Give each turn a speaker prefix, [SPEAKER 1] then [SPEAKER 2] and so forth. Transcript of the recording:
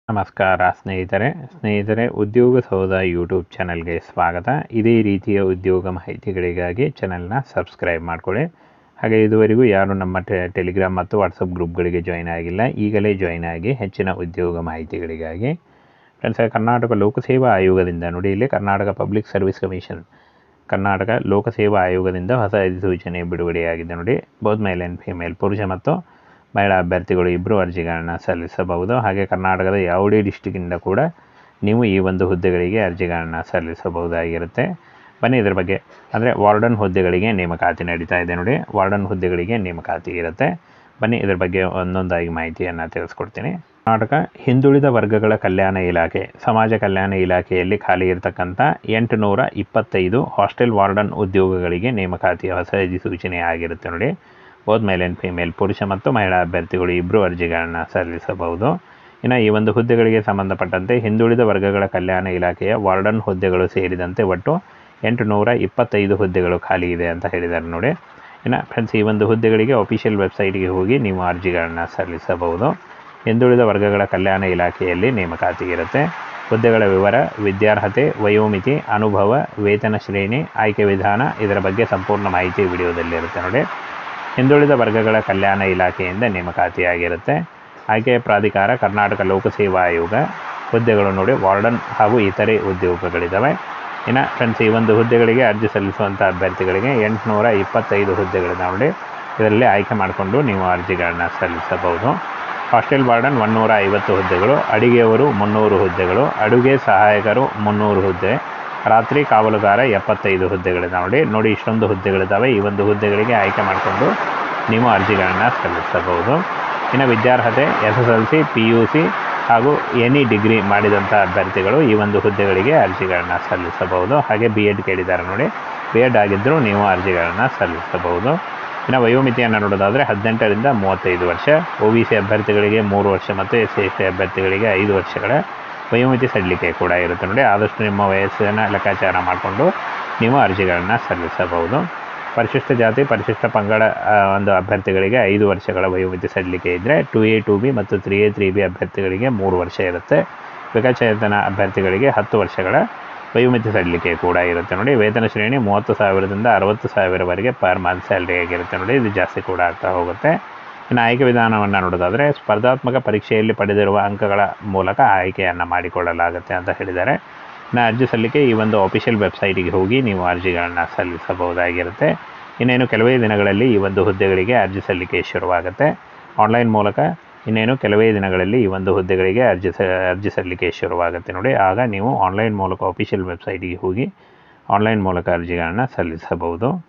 [SPEAKER 1] ನಮಸ್ಕಾರ ಸ್ನೇಹಿತರೆ ಸ್ನೇಹಿತರೆ ಉದ್ಯೋಗ ಸೌಧ ಯೂಟ್ಯೂಬ್ ಚಾನಲ್ಗೆ ಸ್ವಾಗತ ಇದೇ ರೀತಿಯ ಉದ್ಯೋಗ ಮಾಹಿತಿಗಳಿಗಾಗಿ ಚಾನಲ್ನ ಸಬ್ಸ್ಕ್ರೈಬ್ ಮಾಡ್ಕೊಳ್ಳಿ ಹಾಗೆ ಇದುವರೆಗೂ ಯಾರು ನಮ್ಮ ಟೆ ಟೆಲಿಗ್ರಾಮ್ ಮತ್ತು ವಾಟ್ಸಪ್ ಗ್ರೂಪ್ಗಳಿಗೆ ಜಾಯ್ನ್ ಆಗಿಲ್ಲ ಈಗಲೇ ಜಾಯ್ನ್ ಆಗಿ ಹೆಚ್ಚಿನ ಉದ್ಯೋಗ ಮಾಹಿತಿಗಳಿಗಾಗಿ ಫ್ರೆಂಡ್ಸ್ ಕರ್ನಾಟಕ ಲೋಕಸೇವಾ ಆಯೋಗದಿಂದ ನೋಡಿ ಇಲ್ಲಿ Karnataka public service commission Karnataka ಲೋಕಸೇವಾ ಆಯೋಗದಿಂದ ಹೊಸ ಅಧಿಸೂಚನೆ ಬಿಡುಗಡೆಯಾಗಿದೆ ನೋಡಿ ಬೋತ್ ಮೇಲ್ ಆ್ಯಂಡ್ ಫಿಮೇಲ್ ಪುರುಷ ಮತ್ತು ಮಹಿಳಾ ಅಭ್ಯರ್ಥಿಗಳು ಇಬ್ಬರು ಅರ್ಜಿಗಳನ್ನು ಸಲ್ಲಿಸಬಹುದು ಹಾಗೆ ಕರ್ನಾಟಕದ ಯಾವುದೇ ಡಿಸ್ಟಿಕ್ಕಿಂದ ಕೂಡ ನೀವು ಈ ಒಂದು ಹುದ್ದೆಗಳಿಗೆ ಅರ್ಜಿಗಳನ್ನು ಸಲ್ಲಿಸಬಹುದಾಗಿರುತ್ತೆ ಬನ್ನಿ ಇದರ ಬಗ್ಗೆ ಅಂದರೆ ವಾರ್ಡನ್ ಹುದ್ದೆಗಳಿಗೆ ನೇಮಕಾತಿ ನಡೀತಾ ಇದೆ ನೋಡಿ ವಾರ್ಡನ್ ಹುದ್ದೆಗಳಿಗೆ ನೇಮಕಾತಿ ಇರುತ್ತೆ ಬನ್ನಿ ಇದರ ಬಗ್ಗೆ ಒಂದೊಂದಾಗಿ ಮಾಹಿತಿಯನ್ನು ತಿಳಿಸ್ಕೊಡ್ತೀನಿ ಕರ್ನಾಟಕ ಹಿಂದುಳಿದ ವರ್ಗಗಳ ಕಲ್ಯಾಣ ಇಲಾಖೆ ಸಮಾಜ ಕಲ್ಯಾಣ ಇಲಾಖೆಯಲ್ಲಿ ಖಾಲಿ ಇರತಕ್ಕಂಥ ಎಂಟುನೂರ ಇಪ್ಪತ್ತೈದು ಹಾಸ್ಟೆಲ್ ವಾರ್ಡನ್ ಉದ್ಯೋಗಗಳಿಗೆ ನೇಮಕಾತಿಯ ಹೊಸ ಅಧಿಸೂಚನೆ ಆಗಿರುತ್ತೆ ನೋಡಿ ಬೋತ್ ಮೇಲ್ ಆ್ಯಂಡ್ ಫಿಮೇಲ್ ಪುರುಷ ಮತ್ತು ಮಹಿಳಾ ಅಭ್ಯರ್ಥಿಗಳು ಇಬ್ಬರು ಅರ್ಜಿಗಳನ್ನು ಸಲ್ಲಿಸಬಹುದು ಇನ್ನು ಈ ಒಂದು ಹುದ್ದೆಗಳಿಗೆ ಸಂಬಂಧಪಟ್ಟಂತೆ ಹಿಂದುಳಿದ ವರ್ಗಗಳ ಕಲ್ಯಾಣ ಇಲಾಖೆಯ ವಾರ್ಡನ್ ಹುದ್ದೆಗಳು ಸೇರಿದಂತೆ ಒಟ್ಟು ಎಂಟು ನೂರ ಇಪ್ಪತ್ತೈದು ಹುದ್ದೆಗಳು ಖಾಲಿ ಇದೆ ಅಂತ ಹೇಳಿದ್ದಾರೆ ನೋಡಿ ಇನ್ನು ಫ್ರೆಂಡ್ಸ್ ಈ ಒಂದು ಹುದ್ದೆಗಳಿಗೆ ಅಫಿಷಿಯಲ್ ವೆಬ್ಸೈಟ್ಗೆ ಹೋಗಿ ನೀವು ಅರ್ಜಿಗಳನ್ನು ಸಲ್ಲಿಸಬಹುದು ಹಿಂದುಳಿದ ವರ್ಗಗಳ ಕಲ್ಯಾಣ ಇಲಾಖೆಯಲ್ಲಿ ನೇಮಕಾತಿ ಇರುತ್ತೆ ಹುದ್ದೆಗಳ ವಿವರ ವಿದ್ಯಾರ್ಹತೆ ವಯೋಮಿತಿ ಅನುಭವ ವೇತನ ಶ್ರೇಣಿ ಆಯ್ಕೆ ವಿಧಾನ ಇದರ ಬಗ್ಗೆ ಸಂಪೂರ್ಣ ಮಾಹಿತಿ ವಿಡಿಯೋದಲ್ಲಿರುತ್ತೆ ನೋಡಿ ಹಿಂದುಳಿದ ವರ್ಗಗಳ ಕಲ್ಯಾಣ ಇಲಾಖೆಯಿಂದ ನೇಮಕಾತಿಯಾಗಿರುತ್ತೆ ಆಯ್ಕೆಯ ಪ್ರಾಧಿಕಾರ ಕರ್ನಾಟಕ ಲೋಕಸೇವಾ ಆಯೋಗ ಹುದ್ದೆಗಳು ನೋಡಿ ವಾರ್ಡನ್ ಹಾಗೂ ಇತರೆ ಉದ್ಯೋಗಗಳಿದ್ದಾವೆ ಇನ್ನು ಫ್ರೆಂಡ್ಸ್ ಈ ಒಂದು ಹುದ್ದೆಗಳಿಗೆ ಅರ್ಜಿ ಸಲ್ಲಿಸುವಂಥ ಅಭ್ಯರ್ಥಿಗಳಿಗೆ ಎಂಟುನೂರ ಇಪ್ಪತ್ತೈದು ಹುದ್ದೆಗಳಿದ್ದಾವೆ ನೋಡಿ ಇದರಲ್ಲಿ ಆಯ್ಕೆ ಮಾಡಿಕೊಂಡು ನೀವು ಅರ್ಜಿಗಳನ್ನು ಸಲ್ಲಿಸಬಹುದು ಹಾಸ್ಟೆಲ್ ವಾರ್ಡನ್ ಒನ್ನೂರ ಐವತ್ತು ಹುದ್ದೆಗಳು ಅಡಿಗೆಯವರು ಮುನ್ನೂರು ಹುದ್ದೆಗಳು ಅಡುಗೆ ಸಹಾಯಕರು ಮುನ್ನೂರು ಹುದ್ದೆ ರಾತ್ರಿ ಕಾವಲುಗಾರ ಎಪ್ಪತ್ತೈದು ಹುದ್ದೆಗಳಿದ್ದಾವೆ ನೋಡಿ ನೋಡಿ ಇಷ್ಟೊಂದು ಹುದ್ದೆಗಳಿದ್ದಾವೆ ಈ ಒಂದು ಹುದ್ದೆಗಳಿಗೆ ಆಯ್ಕೆ ಮಾಡಿಕೊಂಡು ನೀವು ಅರ್ಜಿಗಳನ್ನು ಸಲ್ಲಿಸಬಹುದು ಇನ್ನು ವಿದ್ಯಾರ್ಹತೆ S S L C P U C ಹಾಗೂ ಎನಿ ಡಿಗ್ರಿ ಮಾಡಿದಂಥ ಅಭ್ಯರ್ಥಿಗಳು ಈ ಒಂದು ಹುದ್ದೆಗಳಿಗೆ ಅರ್ಜಿಗಳನ್ನು ಸಲ್ಲಿಸಬಹುದು ಹಾಗೆ ಬಿ ಎಡ್ ಕೇಳಿದ್ದಾರೆ ನೋಡಿ ಬಿ ಎಡ್ ಆಗಿದ್ದರೂ ನೀವು ಅರ್ಜಿಗಳನ್ನು ಸಲ್ಲಿಸಬಹುದು ಇನ್ನು ವಯೋಮಿತಿಯನ್ನು ನೋಡೋದಾದರೆ ಹದಿನೆಂಟರಿಂದ ಮೂವತ್ತೈದು ವರ್ಷ ಒ ಬಿ ಸಿ ಅಭ್ಯರ್ಥಿಗಳಿಗೆ ಮೂರು ವರ್ಷ ಮತ್ತು ಎಸ್ ಸಿ ಎಸ್ ಟಿ ಅಭ್ಯರ್ಥಿಗಳಿಗೆ ಐದು ವರ್ಷಗಳ ವಯೋಮಿತಿ ಸಡಿಲಿಕೆ ಕೂಡ ಇರುತ್ತೆ ನೋಡಿ ಆದಷ್ಟು ನಿಮ್ಮ ವಯಸ್ಸನ್ನು ಲೆಕ್ಕಾಚಾರ ಮಾಡಿಕೊಂಡು ನೀವು ಅರ್ಜಿಗಳನ್ನು ಸಲ್ಲಿಸಬಹುದು ಪರಿಶಿಷ್ಟ ಜಾತಿ ಪರಿಶಿಷ್ಟ ಪಂಗಡ ಆ, ಒಂದು ಅಭ್ಯರ್ಥಿಗಳಿಗೆ ಐದು ವರ್ಷಗಳ ವಯೋಮಿತಿ ಸಡಿಲಿಕೆ ಇದ್ದರೆ ಟು ಎ ಟು ಬಿ ಮತ್ತು ತ್ರೀ ಎ ತ್ರೀ ಬಿ ಅಭ್ಯರ್ಥಿಗಳಿಗೆ ಮೂರು ವರ್ಷ ಇರುತ್ತೆ ವಿಕಲಚೇತನ ಅಭ್ಯರ್ಥಿಗಳಿಗೆ ಹತ್ತು ವರ್ಷಗಳ ವಯೋಮಿತಿ ಸಡಿಲಿಕೆ ಕೂಡ ಇರುತ್ತೆ ನೋಡಿ ವೇತನ ಶ್ರೇಣಿ ಮೂವತ್ತು ಸಾವಿರದಿಂದ ಅರವತ್ತು ಸಾವಿರವರೆಗೆ ಪರ್ ಮಂತ್ ಸ್ಯಾಲ್ರಿ ಆಗಿರುತ್ತೆ ನೋಡಿ ಇದು ಜಾಸ್ತಿ ಕೂಡ ಆಗ್ತಾ ಹೋಗುತ್ತೆ ಇನ್ನು ಆಯ್ಕೆ ವಿಧಾನವನ್ನು ನೋಡೋದಾದರೆ ಸ್ಪರ್ಧಾತ್ಮಕ ಪರೀಕ್ಷೆಯಲ್ಲಿ ಪಡೆದಿರುವ ಅಂಕಗಳ ಮೂಲಕ ಆಯ್ಕೆಯನ್ನು ಮಾಡಿಕೊಳ್ಳಲಾಗುತ್ತೆ ಅಂತ ಹೇಳಿದ್ದಾರೆ ಇನ್ನು ಅರ್ಜಿ ಸಲ್ಲಿಕೆ ಈ ಒಂದು ಅಫಿಷಿಯಲ್ ವೆಬ್ಸೈಟಿಗೆ ಹೋಗಿ ನೀವು ಅರ್ಜಿಗಳನ್ನು ಸಲ್ಲಿಸಬಹುದಾಗಿರುತ್ತೆ ಇನ್ನೇನು ಕೆಲವೇ ದಿನಗಳಲ್ಲಿ ಈ ಒಂದು ಹುದ್ದೆಗಳಿಗೆ ಅರ್ಜಿ ಸಲ್ಲಿಕೆ ಶುರುವಾಗುತ್ತೆ ಆನ್ಲೈನ್ ಮೂಲಕ ಇನ್ನೇನು ಕೆಲವೇ ದಿನಗಳಲ್ಲಿ ಈ ಒಂದು ಹುದ್ದೆಗಳಿಗೆ ಅರ್ಜಿ ಸ ಅರ್ಜಿ ಸಲ್ಲಿಕೆ ಶುರುವಾಗುತ್ತೆ ನೋಡಿ ಆಗ ನೀವು ಆನ್ಲೈನ್ ಮೂಲಕ ಅಫಿಷಿಯಲ್ ವೆಬ್ಸೈಟಿಗೆ ಹೋಗಿ ಆನ್ಲೈನ್ ಮೂಲಕ ಅರ್ಜಿಗಳನ್ನು ಸಲ್ಲಿಸಬಹುದು